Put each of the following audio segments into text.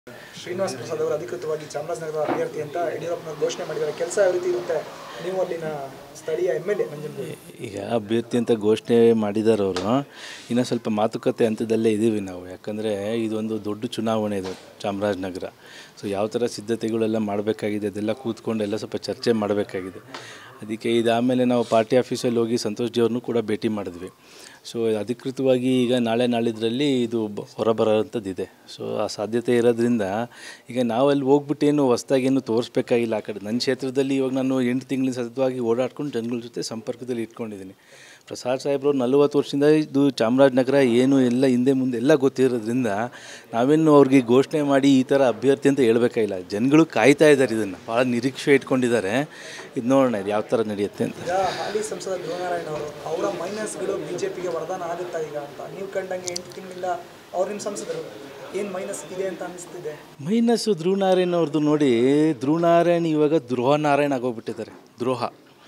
ಶ್ರೀನಿವಾಸ್ ಪ್ರಸಾದ್ ಅವರು ಅಧಿಕೃತವಾಗಿ ಚಾಮರಾಜನಗರ ಅಭ್ಯರ್ಥಿ ಅಂತ ಯಡಿಯೂರಪ್ಪನವರು ಘೋಷಣೆ ಮಾಡಿದ್ದಾರೆ ಕೆಲಸ ಯಾವ ರೀತಿ ಇರುತ್ತೆ ನೀವು ಅಲ್ಲಿನ ಸ್ಥಳೀಯ ಎಮ್ ಎಲ್ ಎ ನಂಜನಗೂಡು ಈಗ ಅಭ್ಯರ್ಥಿ ಅಂತ ಘೋಷಣೆ ಮಾಡಿದ್ದಾರೆ ಅವರು ಇನ್ನೂ ಸ್ವಲ್ಪ ಮಾತುಕತೆ ಹಂತದಲ್ಲೇ ಇದ್ದೀವಿ ನಾವು ಯಾಕಂದರೆ ಇದೊಂದು ದೊಡ್ಡ ಚುನಾವಣೆ ಇದು ಚಾಮರಾಜನಗರ ಸೊ ಯಾವ ಥರ ಸಿದ್ಧತೆಗಳೆಲ್ಲ ಮಾಡಬೇಕಾಗಿದೆ ಅದೆಲ್ಲ ಕೂತ್ಕೊಂಡು ಎಲ್ಲ ಸ್ವಲ್ಪ ಚರ್ಚೆ ಮಾಡಬೇಕಾಗಿದೆ ಅದಕ್ಕೆ ಇದಾದಮೇಲೆ ನಾವು ಪಾರ್ಟಿ ಆಫೀಸಲ್ಲಿ ಹೋಗಿ ಸಂತೋಷ್ ಜಿ ಅವ್ರನ್ನೂ ಕೂಡ ಭೇಟಿ ಮಾಡಿದ್ವಿ ಸೊ ಅಧಿಕೃತವಾಗಿ ಈಗ ನಾಳೆ ನಾಳಿದ್ರಲ್ಲಿ ಇದು ಬ- ಹೊರಬರೋಂಥದ್ದಿದೆ ಸೊ ಆ ಸಾಧ್ಯತೆ ಇರೋದ್ರಿಂದ ಈಗ ನಾವಲ್ಲಿ ಹೋಗ್ಬಿಟ್ಟು ಏನು ಹೊಸ್ದಾಗಿ ಏನು ತೋರಿಸ್ಬೇಕಾಗಿಲ್ಲ ಆ ಕಡೆ ನನ್ನ ಕ್ಷೇತ್ರದಲ್ಲಿ ಇವಾಗ ನಾನು ಎಂಟು ತಿಂಗಳಿಂದ ಸತತವಾಗಿ ಓಡಾಡ್ಕೊಂಡು ಜನಗಳ ಜೊತೆ ಸಂಪರ್ಕದಲ್ಲಿ ಇಟ್ಕೊಂಡಿದ್ದೀನಿ ಪ್ರಸಾದ್ ಸಾಹೇಬ್ರು ನಲವತ್ತು ವರ್ಷದಿಂದ ಇದು ಚಾಮರಾಜನಗರ ಏನು ಎಲ್ಲ ಹಿಂದೆ ಮುಂದೆ ಎಲ್ಲ ಗೊತ್ತಿರೋದ್ರಿಂದ ನಾವೇನು ಅವ್ರಿಗೆ ಘೋಷಣೆ ಮಾಡಿ ಈ ಥರ ಅಭ್ಯರ್ಥಿ ಅಂತ ಹೇಳ್ಬೇಕಾಗಿಲ್ಲ ಜನಗಳು ಕಾಯ್ತಾ ಇದ್ದಾರೆ ಇದನ್ನು ಭಾಳ ನಿರೀಕ್ಷೆ ಇಟ್ಕೊಂಡಿದ್ದಾರೆ ಇದು ನೋಡೋಣ ಇದು ಯಾವ ಥರ ನಡೆಯುತ್ತೆ ಅಂತ ಈಗ ಹಾಲಿ ಸಂಸದ ಧ್ರುವನಾರಾಯಣ ಅವರು ಅವರ ಮೈನಸ್ಗಳು ಬಿ ಜೆ ಪಿಗೆ ವರದಾನ ಆಗುತ್ತಾ ಈಗ ಅಂತ ನೀವು ಕಂಡಂಗೆ ಎಂಟು ತಿಂಗಳಿಂದ ಅವ್ರು ನಿಮ್ಮ ಸಂಸದರು ಏನು ಮೈನಸ್ ಇದೆ ಅಂತ ಅನಿಸ್ತಿದೆ ಮೈನಸ್ಸು ಧ್ರುವನಾರಾಯಣ್ ಅವ್ರದ್ದು ನೋಡಿ ಧ್ರುವನಾರಾಯಣ್ ಇವಾಗ ದ್ರೋಹ ನಾರಾಯಣ್ ಆಗೋಗ್ಬಿಟ್ಟಿದ್ದಾರೆ ದ್ರೋಹ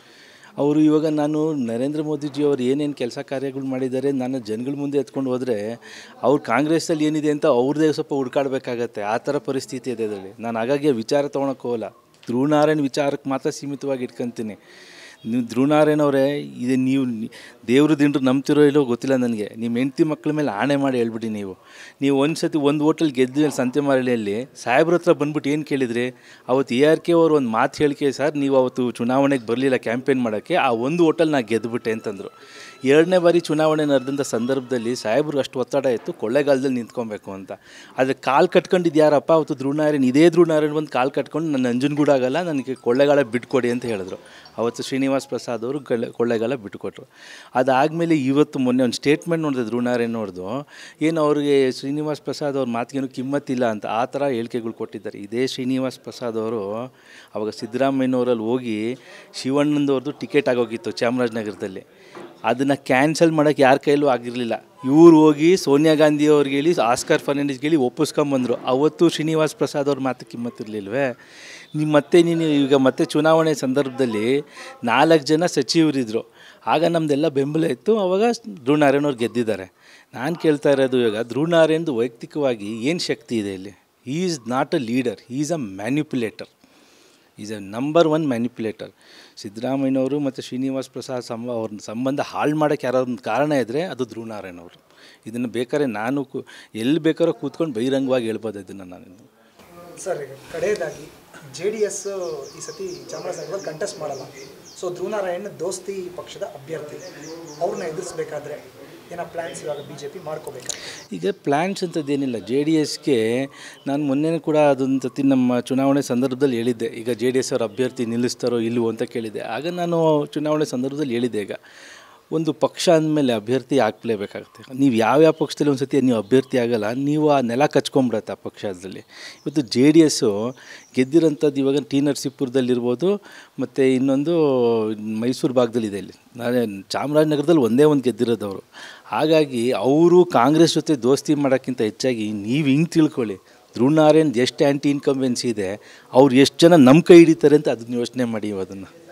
ಅವರು ಇವಾಗ ನಾನು ನರೇಂದ್ರ ಮೋದಿಜಿ ಅವರು ಏನೇನು ಕೆಲಸ ಕಾರ್ಯಗಳು ಮಾಡಿದ್ದಾರೆ ನಾನು ಜನಗಳ ಮುಂದೆ ಎತ್ಕೊಂಡು ಹೋದರೆ ಅವ್ರು ಕಾಂಗ್ರೆಸ್ಸಲ್ಲಿ ಏನಿದೆ ಅಂತ ಅವ್ರದ್ದೇ ಸ್ವಲ್ಪ ಹುಡ್ಕಾಡ್ಬೇಕಾಗತ್ತೆ ಆ ಥರ ಪರಿಸ್ಥಿತಿ ಇದೆ ಅದರಲ್ಲಿ ನಾನು ಹಾಗಾಗಿ ಆ ವಿಚಾರ ತೊಗೊಳಕ್ಕೆ ಹೋಗಲ್ಲ ಧ್ರುವನಾರಾಯಣ್ ವಿಚಾರಕ್ಕೆ ಮಾತ್ರ ಸೀಮಿತವಾಗಿ ಇಟ್ಕೊತೀನಿ ನೀವು ಧ್ರುವನಾರಾಯಣ್ ಅವರೇ ಇದು ನೀವು ದೇವ್ರ ದಿಂಡ್ರು ನಂಬ್ತಿರೋ ಇಲ್ಲೋ ಗೊತ್ತಿಲ್ಲ ನನಗೆ ನಿಮ್ಮ ಹೆಂಡತಿ ಮಕ್ಕಳ ಮೇಲೆ ಆಣೆ ಮಾಡಿ ಹೇಳ್ಬಿಡಿ ನೀವು ನೀವು ಒಂದು ಸತಿ ಒಂದು ಹೋಟೆಲ್ ಗೆದ್ದ ಮೇಲೆ ಸಂತೆಮಾರಳಿಯಲ್ಲಿ ಸಾಹೇಬ್ರ ಹತ್ರ ಬಂದ್ಬಿಟ್ಟು ಏನು ಕೇಳಿದ್ರಿ ಅವತ್ತು ಎ ಆರ್ ಕೆ ಅವರು ಒಂದು ಮಾತು ಹೇಳಿಕೆ ಸರ್ ನೀವು ಅವತ್ತು ಚುನಾವಣೆಗೆ ಬರಲಿಲ್ಲ ಕ್ಯಾಂಪೇನ್ ಮಾಡೋಕ್ಕೆ ಆ ಒಂದು ಹೋಟೆಲ್ ನಾ ಗೆದ್ದುಬಿಟ್ಟೆ ಅಂತಂದರು ಎರಡನೇ ಬಾರಿ ಚುನಾವಣೆ ನಡೆದಂಥ ಸಂದರ್ಭದಲ್ಲಿ ಸಾಹೇಬ್ರಿಗೆ ಅಷ್ಟು ಒತ್ತಡ ಇತ್ತು ಕೊಳ್ಳೆಗಾಲದಲ್ಲಿ ನಿಂತ್ಕೊಬೇಕು ಅಂತ ಆದರೆ ಕಾಲು ಕಟ್ಕೊಂಡಿದ್ದು ಯಾರಪ್ಪ ಅವತ್ತು ಧ್ರುವನಾರಾಯಣ್ ಇದೇ ಧ್ರುವನಾರಾಯಣ್ ಬಂದು ಕಾಲು ಕಟ್ಕೊಂಡು ನನ್ನ ನಂಜನಗೂಡು ಆಗಲ್ಲ ನನಗೆ ಕೊಳ್ಳೆಗಾಲ ಬಿಟ್ಕೊಡಿ ಅಂತ ಹೇಳಿದ್ರು ಅವತ್ತು ಶ್ರೀನಿವಾಸ್ ಪ್ರಸಾದ್ ಅವರು ಕೊಳ್ಳೆ ಕೊಳ್ಳೆಗಾಲ ಬಿಟ್ಟುಕೊಟ್ರು ಅದಾದಮೇಲೆ ಇವತ್ತು ಮೊನ್ನೆ ಒಂದು ಸ್ಟೇಟ್ಮೆಂಟ್ ನೋಡಿದೆ ಧ್ರುವನಾರಾಯಣ್ ಅವ್ರದ್ದು ಏನು ಅವ್ರಿಗೆ ಶ್ರೀನಿವಾಸ್ ಪ್ರಸಾದ್ ಅವ್ರ ಮಾತಿಗೇನು ಕಿಮ್ಮತ್ತಿಲ್ಲ ಅಂತ ಆ ಥರ ಹೇಳಿಕೆಗಳು ಕೊಟ್ಟಿದ್ದಾರೆ ಇದೇ ಶ್ರೀನಿವಾಸ್ ಪ್ರಸಾದ್ ಅವರು ಅವಾಗ ಸಿದ್ದರಾಮಯ್ಯನವರಲ್ಲಿ ಹೋಗಿ ಶಿವಣ್ಣಂದವ್ರದ್ದು ಟಿಕೆಟ್ ಆಗೋಗಿತ್ತು ಚಾಮರಾಜನಗರದಲ್ಲಿ ಅದನ್ನು ಕ್ಯಾನ್ಸಲ್ ಮಾಡೋಕ್ಕೆ ಯಾರ ಕೈಲೂ ಆಗಿರಲಿಲ್ಲ ಇವ್ರು ಹೋಗಿ ಸೋನಿಯಾ ಗಾಂಧಿ ಅವ್ರಿಗೆ ಹೇಳಿ ಆಸ್ಕರ್ ಫರ್ನಾಂಡಿಸ್ಗೆ ಹೇಳಿ ಒಪ್ಪಿಸ್ಕೊಂಬಂದರು ಅವತ್ತು ಶ್ರೀನಿವಾಸ್ ಪ್ರಸಾದ್ ಅವ್ರ ಮಾತು ಕಿಮ್ಮತ್ತಿರಲಿಲ್ವೇ ನೀವು ಮತ್ತೆ ನೀನು ಈಗ ಮತ್ತೆ ಚುನಾವಣೆ ಸಂದರ್ಭದಲ್ಲಿ ನಾಲ್ಕು ಜನ ಸಚಿವರಿದ್ದರು ಆಗ ನಮ್ಮದೆಲ್ಲ ಬೆಂಬಲ ಇತ್ತು ಆವಾಗ ಧ್ರುವನಾರಾಯಣ್ ಅವ್ರು ಗೆದ್ದಿದ್ದಾರೆ ನಾನು ಕೇಳ್ತಾ ಇರೋದು ಇವಾಗ ಧ್ರುವನಾರಾಯಣ್ದು ವೈಯಕ್ತಿಕವಾಗಿ ಏನು ಶಕ್ತಿ ಇದೆ ಇಲ್ಲಿ is is not a leader is a manipulator is a number one manipulator ಸಿದ್ದರಾಮಯ್ಯನವರು ಮತ್ತು ಶ್ರೀನಿವಾಸ್ ಪ್ರಸಾದ್ ಸಂಬ ಅವ್ರ ಸಂಬಂಧ ಹಾಳು ಮಾಡೋಕ್ಕೆ ಯಾರೋ ಒಂದು ಕಾರಣ ಇದ್ದರೆ ಅದು ಧ್ರುವನಾರಾಯಣ್ ಅವರು ಇದನ್ನು ಬೇಕಾದ್ರೆ ನಾನು ಕು ಎಲ್ಲಿ ಬೇಕಾದ್ರೂ ಕೂತ್ಕೊಂಡು ಬಹಿರಂಗವಾಗಿ ಹೇಳ್ಬೋದು ಇದನ್ನು ನಾನು ಸರ್ ಈಗ ಕಡೆಯದಾಗಿ ಜೆ ಡಿ ಎಸ್ ಈ ಸತಿ ಚಾಮರಾಜನಗರದಲ್ಲಿ ಕಂಟೆಸ್ಟ್ ಮಾಡಲ್ಲ ಸೊ ಧ್ರುವನಾರಾಯಣ್ ದೋಸ್ತಿ ಪಕ್ಷದ ಅಭ್ಯರ್ಥಿ ಅವ್ರನ್ನ ಎದುರಿಸ್ಬೇಕಾದ್ರೆ ಏನೋ ಪ್ಲ್ಯಾನ್ಸ್ ಇವಾಗ ಬಿ ಜೆ ಪಿ ಮಾಡ್ಕೋಬೇಕಾ ಈಗ ಪ್ಲ್ಯಾನ್ಸ್ ಅಂಥದ್ದೇನಿಲ್ಲ ಜೆ ಡಿ ಎಸ್ಗೆ ನಾನು ಮೊನ್ನೆ ಕೂಡ ಅದೊಂದು ಸತಿ ನಮ್ಮ ಚುನಾವಣೆ ಸಂದರ್ಭದಲ್ಲಿ ಹೇಳಿದ್ದೆ ಈಗ ಜೆ ಡಿ ಎಸ್ ಅವ್ರ ಅಭ್ಯರ್ಥಿ ನಿಲ್ಲಿಸ್ತಾರೋ ಇಲ್ಲವೋ ಅಂತ ಕೇಳಿದ್ದೆ ಆಗ ನಾನು ಚುನಾವಣೆ ಸಂದರ್ಭದಲ್ಲಿ ಹೇಳಿದ್ದೆ ಈಗ ಒಂದು ಪಕ್ಷ ಅಂದಮೇಲೆ ಅಭ್ಯರ್ಥಿ ಹಾಕ್ಲೇಬೇಕಾಗುತ್ತೆ ನೀವು ಯಾವ್ಯಾವ ಪಕ್ಷದಲ್ಲಿ ಒಂದು ಸತಿ ನೀವು ಅಭ್ಯರ್ಥಿ ಆಗಲ್ಲ ನೀವು ಆ ನೆಲ ಕಚ್ಕೊಂಬಿಡತ್ತೆ ಆ ಪಕ್ಷದಲ್ಲಿ ಇವತ್ತು ಜೆ ಡಿ ಎಸ್ಸು ಗೆದ್ದಿರೋಂಥದ್ದು ಇವಾಗ ಟಿ ನರಸೀಪುರದಲ್ಲಿರ್ಬೋದು ಮತ್ತು ಇನ್ನೊಂದು ಮೈಸೂರು ಭಾಗದಲ್ಲಿದೆ ಇಲ್ಲಿ ನಾನೇ ಚಾಮರಾಜನಗರದಲ್ಲಿ ಒಂದೇ ಒಂದು ಗೆದ್ದಿರೋದು ಅವರು ಹಾಗಾಗಿ ಅವರು ಕಾಂಗ್ರೆಸ್ ಜೊತೆ ದೋಸ್ತಿ ಮಾಡೋಕ್ಕಿಂತ ಹೆಚ್ಚಾಗಿ ನೀವು ಹಿಂಗೆ ತಿಳ್ಕೊಳ್ಳಿ ಧ್ರುವನಾರಾಯಣ್ ಎಷ್ಟು ಆ್ಯಂಟಿ ಇನ್ಕಂಬೆನ್ಸಿ ಇದೆ ಅವ್ರು ಎಷ್ಟು ಜನ ನಮ್ಮ ಕೈ ಹಿಡಿತಾರೆ ಅಂತ ಅದನ್ನ ಯೋಚನೆ ಮಾಡಿ ಅದನ್ನು